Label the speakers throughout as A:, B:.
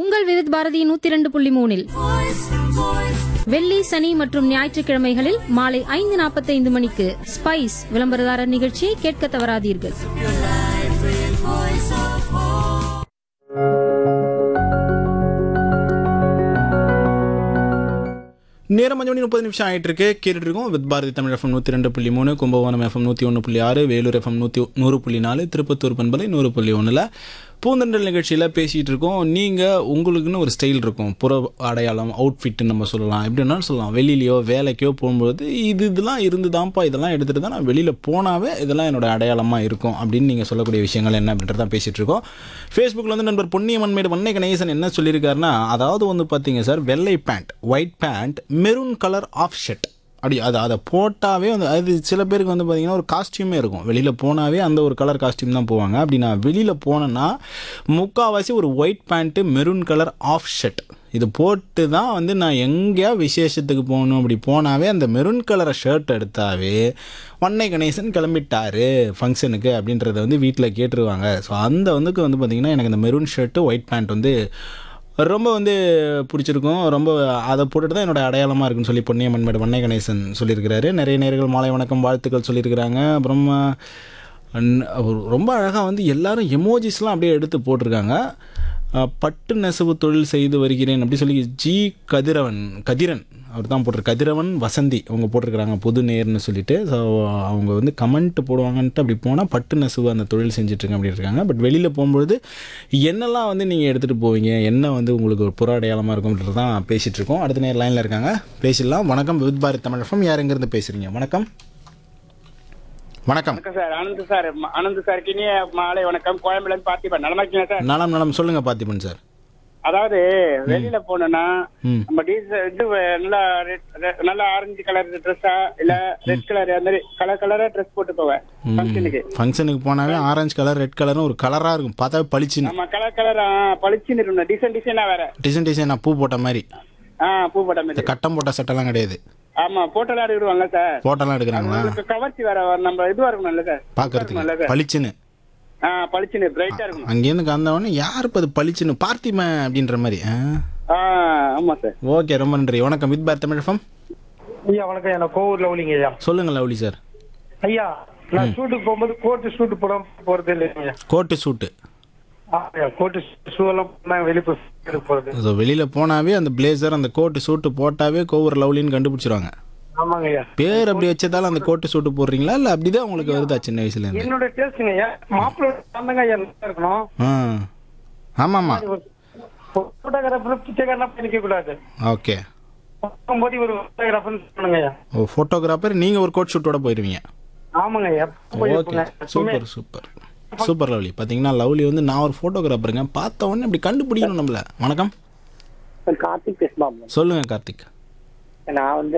A: உங்கள் விருத் பாரதி நூத்தி இரண்டு புள்ளி மூணில் வெள்ளி சனி மற்றும் ஞாயிற்றுக்கிழமைகளில் மாலை ஐந்து நாற்பத்தைந்து மணிக்கு ஸ்பைஸ் விளம்பரதாரர் நிகழ்ச்சியை கேட்க தவறாதீர்கள்
B: நேரம் அஞ்சு மணி முப்பது நிமிஷம் ஆயிட்டு இருக்கு கேட்டுட்டு இருக்கோம் வித் பாரதி தமிழ் எஃப்எம் நூற்றி ரெண்டு புள்ளி மூணு கும்பகோணம் எஃப்எம் நூற்றி ஒன்று புள்ளி ஆறு வேலூர் எஃப்எம் நூற்றி நூறு புள்ளி நாலு திருப்பத்தூர் பண்பலை நூறு புள்ளி ஒன்றில் பூந்தண்டல் நிகழ்ச்சியில் பேசிகிட்டு இருக்கோம் நீங்கள் உங்களுக்குன்னு ஒரு ஸ்டைல் இருக்கும் புற அடையாளம் அவுட்ஃபிட்னு நம்ம சொல்லலாம் எப்படி வேணாலும் சொல்லலாம் வெளியிலையோ வேலைக்கோ போகும்போது இது இதெல்லாம் இருந்துதான்ப்பா இதெல்லாம் எடுத்துகிட்டு தான் நான் வெளியில் போனாவே இதெல்லாம் என்னோட அடையாளமாக இருக்கும் அப்படின்னு நீங்கள் சொல்லக்கூடிய விஷயங்கள் என்ன அப்படின்றத தான் பேசிகிட்டு இருக்கோம் ஃபேஸ்புக்கில் வந்து நண்பர் பொன்னியம்மன் மேடு வன்னை கணேசன் என்ன சொல்லியிருக்காருன்னா அதாவது வந்து பார்த்தீங்க சார் வெள்ளை pant white pant maroon colour of shirt அப்படி அது அதை போட்டாவே வந்து அது சில பேருக்கு வந்து பார்த்திங்கன்னா ஒரு காஸ்டியூமே இருக்கும் வெளியில் போனாவே அந்த ஒரு கலர் காஸ்டியூம் தான் போவாங்க அப்படி நான் வெளியில் போனேன்னா முக்கால்வாசி ஒரு white pant maroon colour of shirt இது போட்டு தான் வந்து நான் எங்கேயா விசேஷத்துக்கு போகணும் அப்படி போனாவே அந்த மெரூன் கலரை ஷர்ட் எடுத்தாவே வன்னை கணேசன் கிளம்பிட்டாரு ஃபங்க்ஷனுக்கு அப்படின்றத வந்து வீட்டில் கேட்டுருவாங்க ஸோ அந்த வந்துக்கு வந்து பார்த்திங்கன்னா எனக்கு இந்த மெரூன் ஷர்ட்டு ஒயிட் பேண்ட் வந்து ரொம்ப வந்து பிடிச்சிருக்கும் ரொம்ப அதை போட்டுட்டு தான் என்னோட அடையாளமாக இருக்குன்னு சொல்லி பொன்னியம்மன் மேடு வண்ணை கணேசன் சொல்லியிருக்கிறாரு நிறைய நேர்கள் மாலை வணக்கம் வாழ்த்துக்கள் சொல்லியிருக்கிறாங்க அப்புறம் அன்- அவர் ரொம்ப அழகாக வந்து எல்லாரும் எமோஜிஸ்லாம் அப்படியே எடுத்து போட்டிருக்காங்க அஹ், பட்டு நெசவு தொழில் செய்து வருகிறேன் அப்படி சொல்லி ஜி கதிரவன் கதிரன் அவர் தான் போட்டிரு கதிரவன் வசந்தி அவங்க போட்டிருக்கிறாங்க புது நேர்னு சொல்லிட்டு ஸோ அவங்க வந்து கமெண்ட் போடுவாங்கன்ட்டு அப்படி போனால் பட்டு நெசவு அந்த தொழில் செஞ்சுட்ருக்கேன் அப்படி இருக்காங்க பட் வெளியில் போகும்பொழுது என்னெல்லாம் வந்து நீங்கள் எடுத்துகிட்டு போவீங்க என்ன வந்து உங்களுக்கு ஒரு புற அடையாளமாக இருக்கும்ன்றது தான் பேசிகிட்டு இருக்கோம் அடுத்த நேரம் லைனில் இருக்காங்க பேசிடலாம் வணக்கம் வித் பாரத் தமிழ் FM. யார் எங்கேருந்து பேசுகிறீங்க வணக்கம் வணக்கம்
C: வணக்கம் சார் ஆனந்த் சார் ம- ஆனந்த் சார் இனிய மாலை வணக்கம் கோயம்புல இருந்து பார்த்திபன் நலமா இருக்கீங்களா சார்
B: நலம் நலம் சொல்லுங்கள் பார்த்திபன் சார்
C: அதாவது வெளியில போனோம்னா
B: ம்
C: நம்ம டீசல் இது நல்லா red- red- நல்லா ஆரஞ்சு கலர் ட்ரெஸ்ஸா இல்ல ரெட் கலர் அந்த மாதிரி கலர் கலரா ட்ரெஸ் போட்டு போவேன் ஃபங்க்ஷனுக்கு
B: ஃபங்க்ஷனுக்கு போனாவே ஆரஞ்சு கலர் ரெட் கலர்னு ஒரு கலராக இருக்கும் பார்த்தா பளிச்சுன்னு
C: நம்ம கலர் கலரா பளிச்சுன்னு இருக்கணும் டிசைன் டிசைனா வேற
B: டிசைன் டிசைனாக பூ போட்ட மாதிரி
C: ஆ பூ போட்ட
B: இந்த
C: மாதிரி
B: கட்டம் போட்ட சட்டெல்லாம் கிடையாது
C: ஆமா போட்டோலாம் எடுத்துருவாங்க சார்
B: போட்டோலாம் எடுக்கிறாங்களா
C: உங்களுக்கு கவர்ச்சி வேற வரும். நம்ம இதுவா இருக்கணும்ல சார் நல்ல
B: பார்க்கறதுக்கு
C: சார்
B: பளிச்சுன்னு
C: ஆ பளிச்சுன்னு பிரைட்டா இருக்கணும்
B: அங்கேருந்து கந்தவொடனே யார் இப்போ அது பளிச்சுன்னு பார்த்திமன் அப்படின்ற மாதிரி ஆ
C: ஆ ஆமா சார்
B: ஓகே ரொம்ப நன்றி வணக்கம் வித் பார் தமிழ் FM.
D: ஐயா வணக்கம் என்ன கோவூர்ல உள்ளீங்க ஐயா
B: சொல்லுங்க லவ்லி சார்
D: ஐயா நான் ஷூட்டுக்கு போகும்போது கோட்டு ஷூட்டு போடாம போறது இல்லைங்க
B: கோட்டு சூட்டு
D: ஐயா கோட்டு ஷூ எல்லாம் போனா வெளியே போறது
B: ஸோ வெளியில் போனாவே அந்த பிளேசர் அந்த கோட்டு சூட்டு போட்டாவே கோவர் லவ்லின்னு கண்டுபிடிச்சிருவாங்க
D: ஆமாங்க ஐயா
B: பேர் அப்படி வச்சதால அந்த கோட்டு சூட்டு போடுறீங்களா இல்லை அப்படிதான் உங்களுக்கு வருதா சின்ன வயசுலேருந்து
D: என்னோட டேஸ்ட்டுங்க ஐயா மாப்பிள்ளை தாங்க ஐயா நல்லா இருக்கணும்
B: ஆ ஆமாம்மா
D: போட்டோகிராஃபர் பிச்சைக்காரனா நிக்க கூடாது
B: ஓகே
D: போகும்போது ஒரு போட்டோகிராஃபர் சொல்லுங்க ஐயா
B: ஓ ஃபோட்டோகிராஃபர் நீங்கள் ஒரு கோட் ஷூட்டோட போயிடுவீங்க
D: ஆமாங்க ஐயா போய்
B: ஓகே
D: இருப்பேங்க.
B: சூப்பர் சூப்பர் சூப்பர் லவ்லி பார்த்தீங்கன்னா லவ்லி வந்து நான் ஒரு ஃபோட்டோகிராஃபருங்க பார்த்த உடனே இப்படி கண்டுபிடிக்கணும் நம்மள வணக்கம்
E: கார்த்திக் பேசுமாம்
B: சொல்லுங்க கார்த்திக்
E: நான் வந்து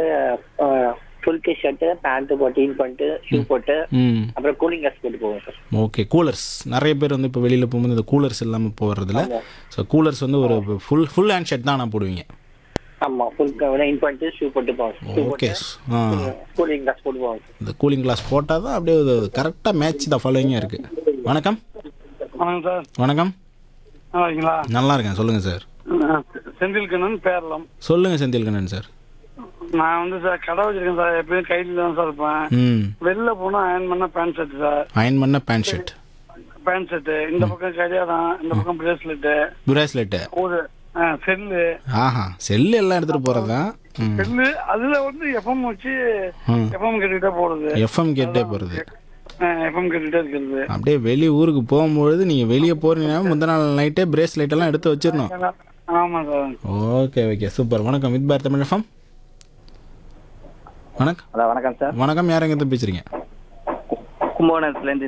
E: ஃபுல் கே ஷர்ட்டு பேண்ட் போட்டு இன் பண்ணிட்டு ஷூ போட்டு
B: ம்
E: அப்புறம் கூலிங் கிளாஸ் போட்டு போவேன் சார்
B: ஓகே கூலர்ஸ் நிறைய பேர் வந்து இப்போ வெளியில் போகும்போது இந்த கூலர்ஸ் இல்லாமல் போகிறதுல ஸோ கூலர்ஸ் வந்து ஒரு ஃபுல் ஃபுல் ஹேண்ட் ஷர்ட் தான் நான் போடுவீங்க
E: ஆமா ஃபுல் இன் பண்ணிட்டு ஷூ போட்டு போவேன் ஷூ
B: ஓகே
E: போட்டு
B: ஆ
E: கூலிங் கிளாஸ் போட்டு போவேன் சார்
B: இந்த கூலிங் கிளாஸ் போட்டால் தான் அப்படியே கரெக்டாக மேட்ச் தான் ஃபாலோவிங்காக இருக்குது வணக்கம்
D: வணக்கம் சார்
B: வணக்கம்
D: நல்லா இருக்கீங்களா
B: நல்லா இருக்கேன் சொல்லுங்கள் சார்
D: செந்தில்கண்ணன் பேரலாம்
B: சொல்லுங்கள் செந்தில்கண்ணன் சார்
D: நான் வந்து சார் கடை வச்சிருக்கேன் சார் எப்பயும் கையில் தான் சார் இருப்பேன்
B: ம்
D: வெளில போனா அயன் பண்ண பேண்ட் ஷர்ட் சார்
B: அயன் பண்ண பேண்ட் ஷர்ட்
D: பேண்ட் ஷர்ட் இந்த பக்கம் கடியாரம் இந்த பக்கம் பிரேஸ்லெட்
B: பிரேஸ்லெட்டு
D: ஒரு செல்லு
B: ஆஹா செல்லு எல்லாம் எடுத்துகிட்டு போகிறது தான் ம்
D: செல்லு அதுல வந்து எஃப்எம் வச்சு
B: ம்
D: எஃப்எம் கேட்டுக்கிட்டே போடுது
B: எஃப்எம் கேட்டே போகிறது
D: எஃப்எம் கேட்டுக்கிட்டே இருக்கிறது
B: அப்படியே வெளி ஊருக்கு போகும்பொழுது நீங்கள் வெளியே போகிறீங்கன்னா முந்தின நாள் நைட்டே பிரேஸ்லெட் எல்லாம் எடுத்து வச்சிடணும்
D: ஆமா சார்
B: ஓகே ஓகே சூப்பர் வணக்கம் வித் பார் தமிழ் எஃப்எம் வணக்கம்
E: ஹலோ வணக்கம் சார்
B: வணக்கம் யார் எங்கே பேசுகிறீங்க
E: கும்பகோணத்துல இருந்து